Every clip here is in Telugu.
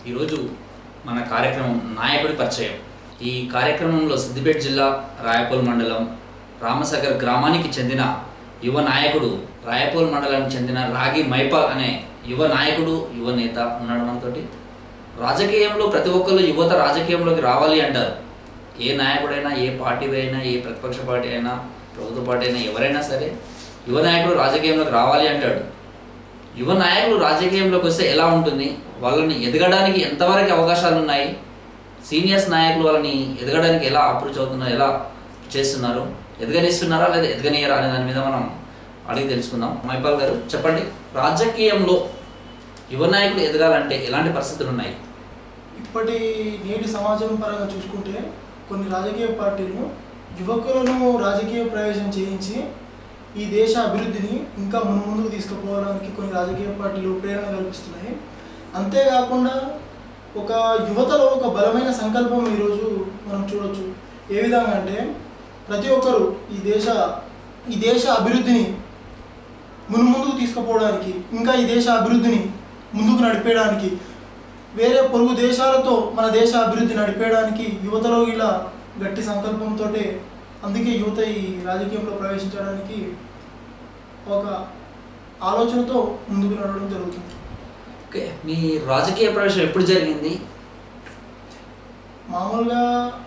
ఈరోజు మన కార్యక్రమం నాయకుడి పరిచయం ఈ కార్యక్రమంలో సిద్దిపేట జిల్లా రాయపూల్ మండలం రామసాగర్ గ్రామానికి చెందిన యువ నాయకుడు రాయపూల్ మండలానికి చెందిన రాగి మైపాల్ అనే యువ నాయకుడు యువ నేత ఉన్నాడు మనతోటి రాజకీయంలో ప్రతి ఒక్కరు యువత రాజకీయంలోకి రావాలి అంటారు ఏ నాయకుడైనా ఏ పార్టీ అయినా ఏ ప్రతిపక్ష పార్టీ అయినా ప్రభుత్వ పార్టీ అయినా ఎవరైనా సరే యువ నాయకుడు రాజకీయంలోకి రావాలి అంటాడు యువ నాయకులు రాజకీయంలోకి వస్తే ఎలా ఉంటుంది వాళ్ళని ఎదగడానికి ఎంతవరకు అవకాశాలు ఉన్నాయి సీనియర్స్ నాయకులు వాళ్ళని ఎదగడానికి ఎలా అప్రోచ్ అవుతున్నారు ఎలా చేస్తున్నారు ఎదగనిస్తున్నారా లేదా ఎదగనియరా అనే దాని మీద మనం అడిగి తెలుసుకుందాం మైపాల్ గారు చెప్పండి రాజకీయంలో యువ నాయకులు ఎదగాలంటే ఎలాంటి పరిస్థితులు ఉన్నాయి ఇప్పటి నేటి సమాజం పరంగా చూసుకుంటే కొన్ని రాజకీయ పార్టీలు యువకులను రాజకీయ ప్రవేశం చేయించి ఈ దేశ అభివృద్ధిని ఇంకా మున్ముందుకు తీసుకుపోవడానికి కొన్ని రాజకీయ పార్టీలు ప్రేరణ కల్పిస్తున్నాయి అంతేకాకుండా ఒక యువతలో ఒక బలమైన సంకల్పం ఈరోజు మనం చూడొచ్చు ఏ విధంగా అంటే ప్రతి ఒక్కరు ఈ దేశ ఈ దేశ అభివృద్ధిని మున్ముందుకు తీసుకుపోవడానికి ఇంకా ఈ దేశ అభివృద్ధిని ముందుకు నడిపేయడానికి వేరే పొరుగు దేశాలతో మన దేశ అభివృద్ధి నడిపేయడానికి యువతలో ఇలా గట్టి సంకల్పంతో అందుకే యువత ఈ రాజకీయంలో ప్రవేశించడానికి ఒక ఆలోచనతో ముందుకు నడవడం జరుగుతుంది ఓకే మీ రాజకీయ ప్రవేశం ఎప్పుడు జరిగింది మామూలుగా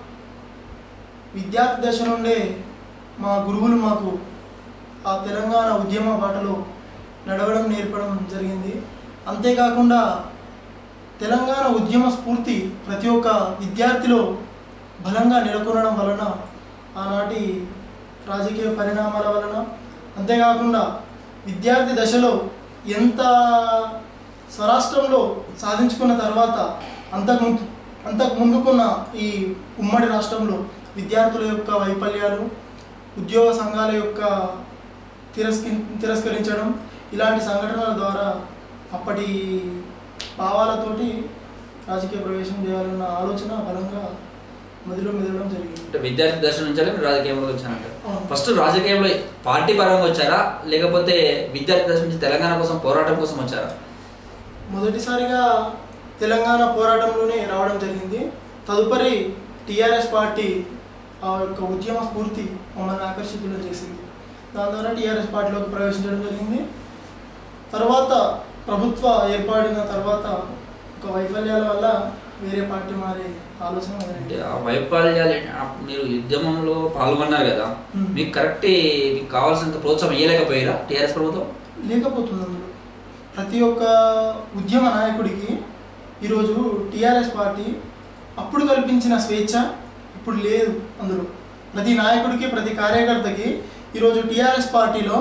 విద్యార్థి దశ నుండే మా గురువులు మాకు ఆ తెలంగాణ ఉద్యమ బాటలో నడవడం నేర్పడం జరిగింది అంతేకాకుండా తెలంగాణ ఉద్యమ స్ఫూర్తి ప్రతి ఒక్క విద్యార్థిలో బలంగా నెలకొనడం వలన ఆనాటి రాజకీయ పరిణామాల వలన అంతేకాకుండా విద్యార్థి దశలో ఎంత స్వరాష్ట్రంలో సాధించుకున్న తర్వాత అంతకుముందు అంతకు ముందుకున్న ఈ ఉమ్మడి రాష్ట్రంలో విద్యార్థుల యొక్క వైఫల్యాలు ఉద్యోగ సంఘాల యొక్క తిరస్కి తిరస్కరించడం ఇలాంటి సంఘటనల ద్వారా అప్పటి భావాలతోటి రాజకీయ ప్రవేశం చేయాలన్న ఆలోచన బలంగా మదిలో మెదలడం జరిగింది అంటే విద్యార్థి దశ నుంచి మీరు రాజకీయంలోకి వచ్చారంటారు అవును. ఫస్ట్ రాజకీయంలో పార్టీ పరంగా వచ్చారా లేకపోతే విద్యార్థి దశ నుంచి తెలంగాణ కోసం పోరాటం కోసం వచ్చారా మొదటిసారిగా తెలంగాణ పోరాటంలోనే రావడం జరిగింది తదుపరి టీఆర్ఎస్ పార్టీ ఆ యొక్క ఉద్యమ స్ఫూర్తి మమ్మల్ని ఆకర్షితులను చేసింది దాని ద్వారా టీఆర్ఎస్ పార్టీలోకి ప్రవేశించడం జరిగింది తర్వాత ప్రభుత్వ ఏర్పడిన తర్వాత ఒక వైఫల్యాల వల్ల వేరే పార్టీ మారే ఆలోచన అంటే మొదలైంది ఆ వైఫల్యాలు ఏంటి? ఆ మీరు ఉద్యమంలో పాల్గొన్నారు కదా Hmm. మీకు కరెక్ట్ మీకు కావాల్సినంత ప్రోత్సాహం ఇవ్వలేకపోయారా టీఆర్ఎస్ ప్రభుత్వం లేకపోతుంది అందులో ప్రతి ఒక్క ఉద్యమ నాయకుడికి ఈరోజు టీఆర్ఎస్ పార్టీ అప్పుడు కల్పించిన స్వేచ్ఛ ఇప్పుడు లేదు అందులో ప్రతి నాయకుడికి ప్రతి కార్యకర్తకి ఈరోజు టీఆర్ఎస్ పార్టీలో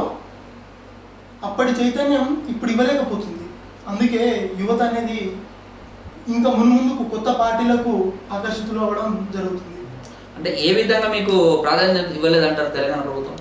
అప్పటి చైతన్యం ఇప్పుడు ఇవ్వలేకపోతుంది అందుకే యువత అనేది ఇంకా మున్ముందుకు కొత్త పార్టీలకు ఆకర్షితులు అవ్వడం జరుగుతుంది అంటే ఏ విధంగా మీకు ప్రాధాన్యత ఇవ్వలేదంటారు తెలంగాణ ప్రభుత్వం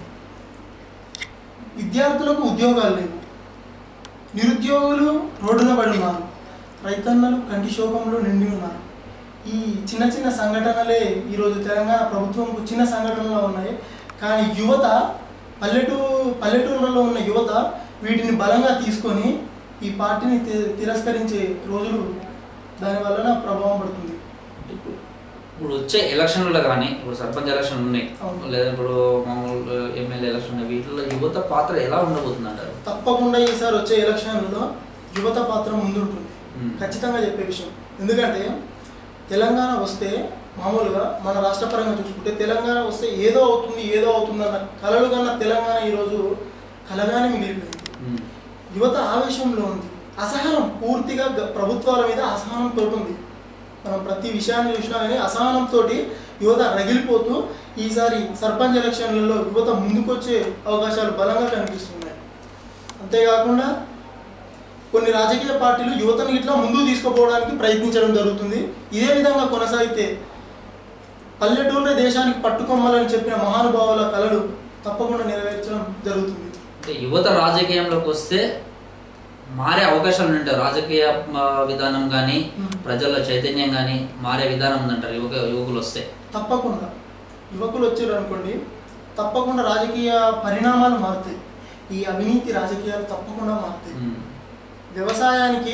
విద్యార్థులకు ఉద్యోగాలు లేవు నిరుద్యోగులు రోడ్డున పడి ఉన్నారు రైతన్నలు కంటి శోకంలో నిండి ఉన్నారు ఈ చిన్న చిన్న సంఘటనలే ఈరోజు తెలంగాణ ప్రభుత్వంకు చిన్న సంఘటనలు ఉన్నాయి కానీ యువత పల్లెటూ పల్లెటూళ్ళలో ఉన్న యువత వీటిని బలంగా తీసుకొని ఈ పార్టీని తి- తిరస్కరించే రోజులు దాని వలన ప్రభావం పడుతుంది ఇప్పుడు ఇప్పుడు వచ్చే ఎలక్షన్లలో కానీ ఇప్పుడు సర్పంచ్ ఎలక్షన్ ఉన్నాయి అవును. లేదా ఇప్పుడు మామూలు ఎమ్మెల్యే ఎలక్షన్ ఉన్నాయి వీటిలో యువత పాత్ర ఎలా ఉండబోతుంది అంటారు తప్పకుండా ఈసారి వచ్చే ఎలక్షన్లలో యువత పాత్ర ముందుంటుంది మ్మ్. ఖచ్చితంగా చెప్పే విషయం ఎందుకంటే తెలంగాణ వస్తే మామూలుగా మన రాష్ట్ర పరంగా చూసుకుంటే తెలంగాణ వస్తే ఏదో అవుతుంది ఏదో అవుతుంది అన్న కలలు కన్నా తెలంగాణ ఈరోజు కలగానే మిగిలిపోయింది ఉమ్. యువత ఆవేశంలో ఉంది అసహనం పూర్తిగా గ- ప్రభుత్వాల మీద అసహనంతో ఉంది మనం ప్రతి విషయాన్ని చూసినా కానీ అసహనంతో యువత రగిలిపోతూ ఈసారి సర్పంచ్ ఎలక్షన్లలో యువత ముందుకొచ్చే అవకాశాలు బలంగా కనిపిస్తున్నాయి అంతేకాకుండా కొన్ని రాజకీయ పార్టీలు యువతను ఇట్లా ముందుకు తీసుకుపోవడానికి ప్రయత్నించడం జరుగుతుంది ఇదే విధంగా కొనసాగితే పల్లెటూళ్ళ దేశానికి పట్టుకొమ్మాలని చెప్పిన మహానుభావుల కళలు తప్పకుండా నెరవేర్చడం జరుగుతుంది అంటే యువత రాజకీయంలోకి వస్తే మారే అవకాశాలు ఉంటాయి రాజకీయ ఆ, విధానం కానీ ఉమ్. ప్రజల్లో చైతన్యం కానీ మారే విధానం ఉందంటారు యువక యువకులు వస్తే తప్పకుండా యువకులు వచ్చారు అనుకోండి తప్పకుండా రాజకీయ పరిణామాలు మారుతాయి ఈ అవినీతి రాజకీయాలు తప్పకుండా మారుతాయి ఉమ్. వ్యవసాయానికి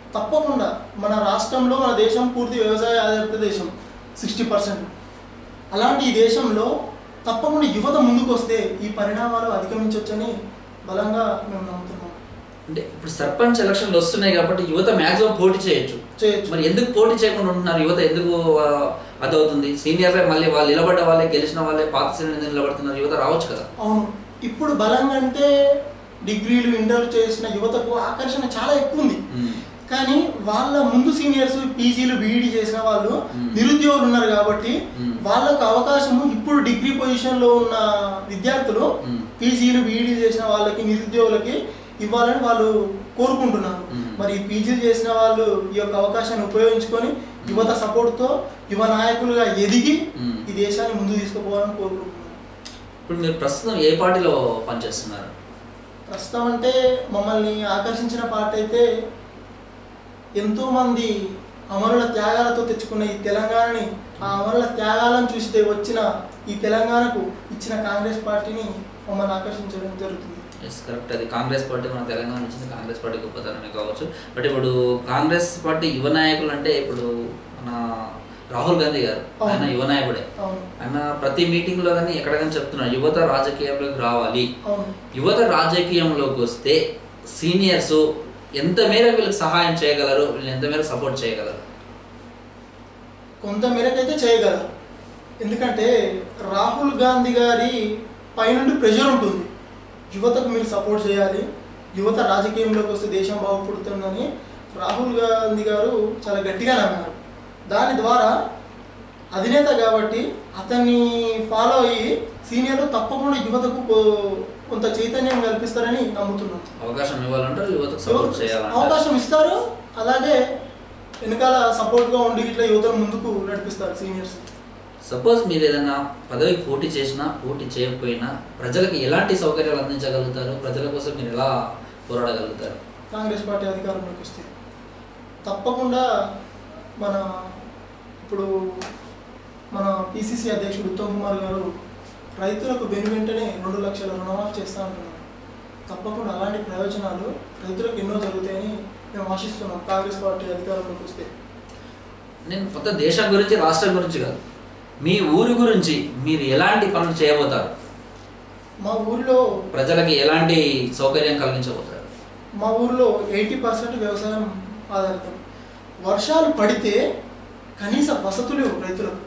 తప్పకుండా మన రాష్ట్రంలో మన దేశం పూర్తి వ్యవసాయ ఆధారిత దేశం సిక్స్టీ పర్సెంట్ అలాంటి ఈ దేశంలో తప్పకుండా యువత ముందుకు వస్తే ఈ పరిణామాలు అధిగమించవచ్చని బలంగా మేము నమ్ముతున్నాం అంటే ఇప్పుడు సర్పంచ్ ఎలక్షన్లు వస్తున్నాయి కాబట్టి యువత మాక్సిమం పోటీ చేయొచ్చు చేయొచ్చు మరి ఎందుకు పోటీ చేయకుండా ఉంటున్నారు యువత ఎందుకు ఆ, అదవుతుంది సీనియర్లే మళ్ళీ వాళ్ళు నిలబడ్డ వాళ్ళే గెలిచిన వాళ్ళే పాత సీనియర్ ఎందుకు నిలబడుతున్నారు యువత రావచ్చు కదా అవును ఇప్పుడు బలంగా అంటే డిగ్రీలు ఇంటర్లు చేసిన యువతకు ఆకర్షణ చాలా ఎక్కువ ఉంది ఉమ్. కానీ వాళ్ళ ముందు సీనియర్స్ పీజీలు బీఈడి చేసిన వాళ్ళు మ్మ్. నిరుద్యోగులు ఉన్నారు కాబట్టి మ్మ్. వాళ్ళకు అవకాశము ఇప్పుడు డిగ్రీ పొజిషన్ లో ఉన్న విద్యార్థులు మ్మ్. పీజీలు బీఈడి చేసిన వాళ్ళకి నిరుద్యోగులకి ఇవ్వాలని వాళ్ళు కోరుకుంటున్నారు మ్మ్. మరి పీజీలు చేసిన వాళ్ళు ఈ యొక్క అవకాశాన్ని ఉపయోగించుకొని యువత support తో యువ నాయకులుగా ఎదిగి మ్మ్. ఈ దేశాన్ని ముందు తీసుకుపోవాలని కోరుకుంటున్నాను ఇప్పుడు మీరు ప్రస్తుతం ఏ పార్టీలో పనిచేస్తున్నారు ప్రస్తుతం అంటే మమ్మల్ని ఆకర్షించిన పాట అయితే ఎంతో మంది అమరుల త్యాగాలతో తెచ్చుకున్న ఈ తెలంగాణని ఆ అమరుల త్యాగాలను చూస్తే వచ్చిన ఈ తెలంగాణకు ఇచ్చిన కాంగ్రెస్ పార్టీని మమ్మల్ని ఆకర్షించడం జరుగుతుంది ఎస్ కరెక్ట్ అది కాంగ్రెస్ పార్టీ మన తెలంగాణ ఇచ్చింది కాంగ్రెస్ పార్టీ గొప్పతనమే కావచ్చు బట్ ఇప్పుడు కాంగ్రెస్ పార్టీ యువ నాయకులు అంటే ఇప్పుడు మన రాహుల్ గాంధీ గారు ఆయన యువ నాయకుడే అవును ఆయన ప్రతి మీటింగ్ లో కానీ ఎక్కడ కానీ చెప్తున్నారు యువత రాజకీయంలోకి రావాలి అవును యువత రాజకీయంలోకి వస్తే సీనియర్స్ ఎంత మేర వీళ్ళకి సహాయం చేయగలరు వీళ్ళు ఎంత మేర సపోర్ట్ చేయగలరు కొంత మేరకైతే చేయగలరు ఎందుకంటే రాహుల్ గాంధీ గారి పైనుండి ప్రెషర్ ఉంటుంది యువతకు మీరు సపోర్ట్ చేయాలి యువత రాజకీయంలోకి వస్తే దేశం బాగుపడుతుందని రాహుల్ గాంధీ గారు చాలా గట్టిగా నమ్మారు దాని ద్వారా అధినేత కాబట్టి అతన్ని ఫాలో అయ్యి సీనియర్లు తప్పకుండా యువతకు కో- కొంత చైతన్యం కల్పిస్తారని నమ్ముతున్నాను అవకాశం ఇవ్వాలంటారు యువతకు సపోర్ట్ చేయాలంటారు అవకాశం ఇస్తారు అలాగే వెనకాల సపోర్ట్గా ఉండి ఇట్లా యువతను ముందుకు నడిపిస్తారు సీనియర్స్ సపోజ్ మీరు ఏదైనా పదవికి పోటీ చేసినా పోటీ చేయకపోయినా ప్రజలకు ఎలాంటి సౌకర్యాలు అందించగలుగుతారు ప్రజల కోసం మీరు ఎలా పోరాడగలుగుతారు కాంగ్రెస్ పార్టీ అధికారంలోకి వస్తే తప్పకుండా మన ఇప్పుడు మన పిసిసి అధ్యక్షుడు ఉత్తమ్ కుమార్ గారు రైతులకు వెను వెంటనే రెండు లక్షల రుణమాఫీ చేస్తా అంటున్నారు తప్పకుండా అలాంటి ప్రయోజనాలు రైతులకు ఎన్నో జరుగుతాయని మేము ఆశిస్తున్నాం కాంగ్రెస్ పార్టీ అధికారంలోకి వస్తే నేను మొత్తం దేశం గురించి రాష్ట్రం గురించి కాదు మీ ఊరి గురించి మీరు ఎలాంటి పనులు చేయబోతారు మా ఊరిలో ప్రజలకి ఎలాంటి సౌకర్యం కలిగించబోతారు మా ఊరిలో ఎయిటీ పర్సెంట్ వ్యవసాయం ఆధారితం వర్షాలు పడితే కనీస వసతులు రైతులకు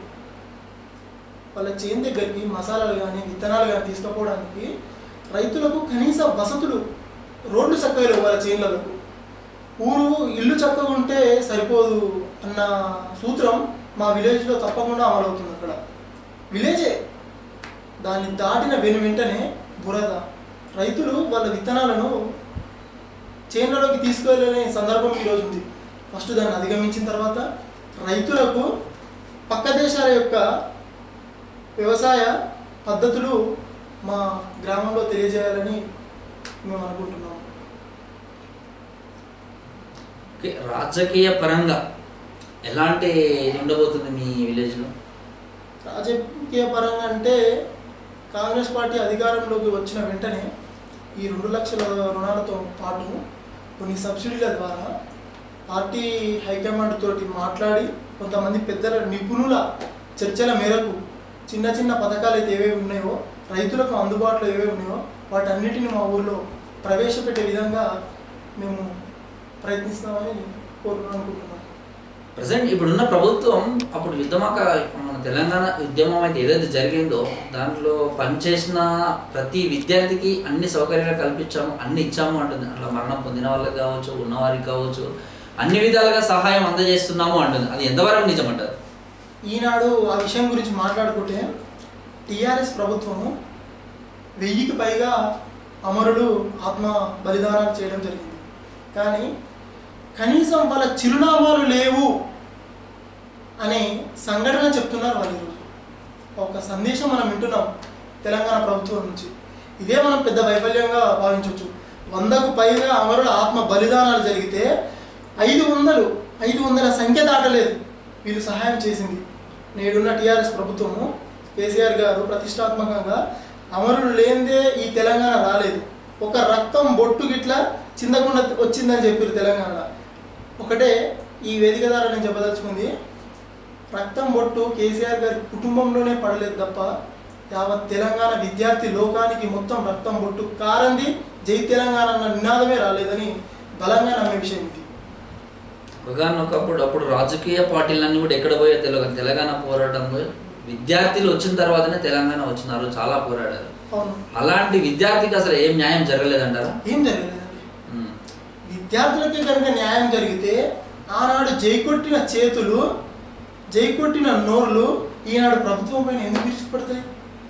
వాళ్ళ చేను దగ్గరికి మసాలాలు కానీ విత్తనాలు కానీ తీసుకుపోవడానికి రైతులకు కనీస వసతులు రోడ్లు చక్కగా లేవు వాళ్ళ చేనులకు ఊరు ఇల్లు చక్కగా ఉంటే సరిపోదు అన్న సూత్రం మా విలేజ్లో తప్పకుండా అమలవుతుంది అక్కడ విలేజే దాన్ని దాటిన వెను వెంటనే బురద రైతులు వాళ్ళ విత్తనాలను చేనులలోకి తీసుకెళ్ళనే సందర్భం ఈరోజు ఉంది ఫస్ట్ దాన్ని అధిగమించిన తర్వాత రైతులకు పక్క దేశాల యొక్క వ్యవసాయ పద్ధతులు మా గ్రామంలో తెలియజేయాలని మేము అనుకుంటున్నాం ఓకే, రాజకీయ పరంగా ఎలాంటి ఇది ఉండబోతుంది మీ విలేజ్లో రాజకీయ పరంగా అంటే కాంగ్రెస్ పార్టీ అధికారంలోకి వచ్చిన వెంటనే ఈ రెండు లక్షల రుణాలతో పాటు కొన్ని సబ్సిడీల ద్వారా పార్టీ హైకమాండ్ తోటి మాట్లాడి కొంతమంది పెద్దల నిపుణుల చర్చల మేరకు చిన్న చిన్న పథకాలు అయితే ఏవేవి ఉన్నాయో రైతులకు అందుబాటులో ఏవేవి ఉన్నాయో వాటన్నిటిని మా ఊర్లో ప్రవేశపెట్టే విధంగా మేము ప్రయత్నిస్తామని కోరు అనుకుంటున్నాం ప్రజెంట్ ఇప్పుడున్న ప్రభుత్వం అప్పుడు యుద్ధమాక మన తెలంగాణ ఉద్యమం అయితే ఏదైతే జరిగిందో దాంట్లో పనిచేసిన ప్రతి విద్యార్థికి అన్ని సౌకర్యాలు కల్పించాము అన్ని ఇచ్చాము అంటుంది అట్లా మరణం పొందిన వాళ్ళకి కావచ్చు ఉన్నవారికి కావచ్చు అన్ని విధాలుగా సహాయం అందజేస్తున్నాము అంటుంది అది ఎంతవరకు నిజమంటారు ఈనాడు ఆ విషయం గురించి మాట్లాడుకుంటే టీఆర్ఎస్ ప్రభుత్వము వెయ్యికి పైగా అమరులు ఆత్మ బలిదానాలు చేయడం జరిగింది కానీ కనీసం వాళ్ళ చిరునామాలు లేవు అనే సంఘటన చెప్తున్నారు వాళ్ళు ఈరోజు ఒక సందేశం మనం వింటున్నాం తెలంగాణ ప్రభుత్వం నుంచి ఇదే మనం పెద్ద వైఫల్యంగా భావించవచ్చు వందకు పైగా అమరుల ఆత్మ బలిదానాలు జరిగితే ఐదు వందలు ఐదు వందల సంఖ్య దాటలేదు వీళ్ళు సహాయం చేసింది నేడున్న టీఆర్ఎస్ ప్రభుత్వము కేసీఆర్ గారు ప్రతిష్టాత్మకంగా అమరులు లేనిదే ఈ తెలంగాణ రాలేదు ఒక రక్తం బొట్టు గిట్లా చిందకుండా వచ్చిందని చెప్పారు తెలంగాణ ఒకటే ఈ వేదిక ద్వారా నేను చెప్పదలుచుకుంది రక్తం బొట్టు కేసీఆర్ గారి కుటుంబంలోనే పడలేదు తప్ప యావత్ తెలంగాణ విద్యార్థి లోకానికి మొత్తం రక్తం బొట్టు కారంది జై తెలంగాణ అన్న నినాదమే రాలేదని బలంగా నమ్మే విషయం ఇది ఒకనొకప్పుడు అప్పుడు రాజకీయ పార్టీలన్నీ కూడా ఎక్కడ పోయో తెలియదు తెలంగాణ పోరాటంలో విద్యార్థులు వచ్చిన తర్వాతనే తెలంగాణ వచ్చినారు చాలా పోరాడారు అవును అలాంటి విద్యార్థికి అసలు ఏం న్యాయం జరగలేదంటారా ఏం జరగలేదండి ఉమ్. విద్యార్థులకి కనుక న్యాయం జరిగితే ఆనాడు జైకొట్టిన చేతులు జైకొట్టిన నోర్లు ఈనాడు ప్రభుత్వం పైన ఎందుకు విరుచుకుపడతాయి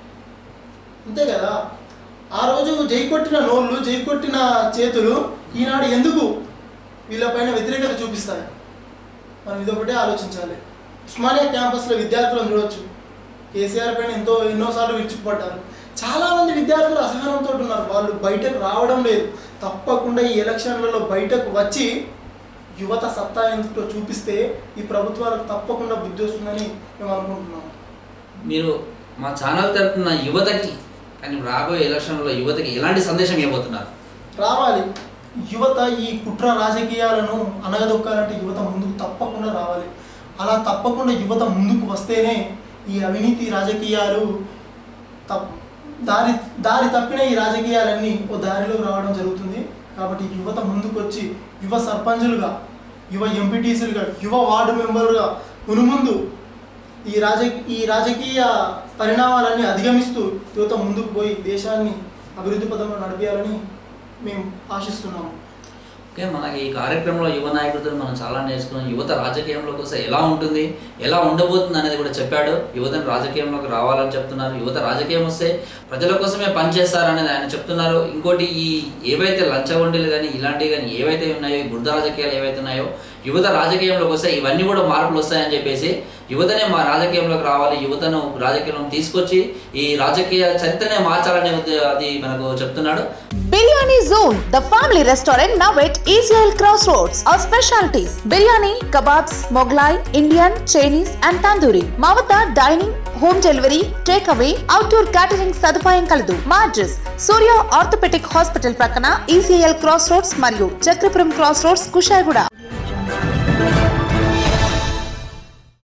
అంతే కదా ఆ రోజు జైకొట్టిన నోర్లు జైకొట్టిన చేతులు ఈనాడు ఎందుకు వీళ్ళపైన వ్యతిరేకత చూపిస్తాయి మనం ఇదొకటే ఆలోచించాలి ఉస్మానియా క్యాంపస్లో విద్యార్థులను చూడొచ్చు కేసీఆర్ పైన ఎంతో ఎన్నోసార్లు విరుచుకుపడ్డారు చాలా మంది విద్యార్థులు అసహనంతో ఉన్నారు వాళ్ళు బయటకు రావడం లేదు తప్పకుండా ఈ ఎలక్షన్లలో బయటకు వచ్చి యువత సత్తా ఎంతో చూపిస్తే ఈ ప్రభుత్వాలకు తప్పకుండా బుద్ధి వస్తుందని మేము అనుకుంటున్నాం మీరు మా ఛానల్ తరపున యువతకి కానీ రాబోయే ఎలక్షన్లో యువతకి ఎలాంటి సందేశం ఇవ్వబోతున్నారు రావాలి యువత ఈ కుట్ర రాజకీయాలను అనగదొక్కాలంటే యువత ముందుకు తప్పకుండా రావాలి అలా తప్పకుండా యువత ముందుకు వస్తేనే ఈ అవినీతి రాజకీయాలు తప్ దారి దారి తప్పిన ఈ రాజకీయాలన్నీ ఓ దారిలో రావడం జరుగుతుంది కాబట్టి యువత ముందుకు వచ్చి యువ సర్పంచులుగా యువ ఎంపీటీసీలుగా యువ వార్డు మెంబర్లుగా మునుముందు ఈ రాజ ఈ రాజకీయ పరిణామాలన్నీ అధిగమిస్తూ యువత ముందుకు పోయి దేశాన్ని అభివృద్ధి పదంలో నడిపించాలని మేము ఆశిస్తున్నాము ఓకే మనకి ఈ కార్యక్రమంలో యువ నాయకుడితో మనం చాలా నేర్చుకున్నాం యువత రాజకీయంలోకి వస్తే ఎలా ఉంటుంది ఎలా ఉండబోతుంది అనేది కూడా చెప్పాడు యువతను రాజకీయంలోకి రావాలని చెప్తున్నారు యువత రాజకీయం వస్తే ప్రజల కోసమే పనిచేస్తారు అనేది ఆయన చెప్తున్నారు ఇంకోటి ఈ ఏవైతే లంచగొండీలు కానీ ఇలాంటివి కానీ ఏవైతే ఉన్నాయో ఈ బుద్ధ రాజకీయాలు ఏవైతే ఉన్నాయో యువత రాజకీయంలోకి వస్తే ఇవన్నీ కూడా మార్పులు వస్తాయని చెప్పేసి యువతనే మా రాజకీయంలోకి రావాలి యువతను రాజకీయంలో తీసుకొచ్చి ఈ రాజకీయ చరిత్రనే మార్చాలనే ఉద్దే- అది మనకు చెప్తున్నాడు Biryani Zone, the family restaurant now at ECL Crossroads. Our specialties biryani, kebabs, Moglai, Indian, Chinese, and tandoori. మా వద్ద dining home delivery take away outdoor catering సదుపాయం కలదు మా అడ్రస్ సూర్య ఆర్థోపెటిక్ హాస్పిటల్ ప్రక్కన ఈసీఎల్ క్రాస్ రోడ్స్ మరియు చక్రపురం క్రాస్ రోడ్స్ కుషాయిగూడ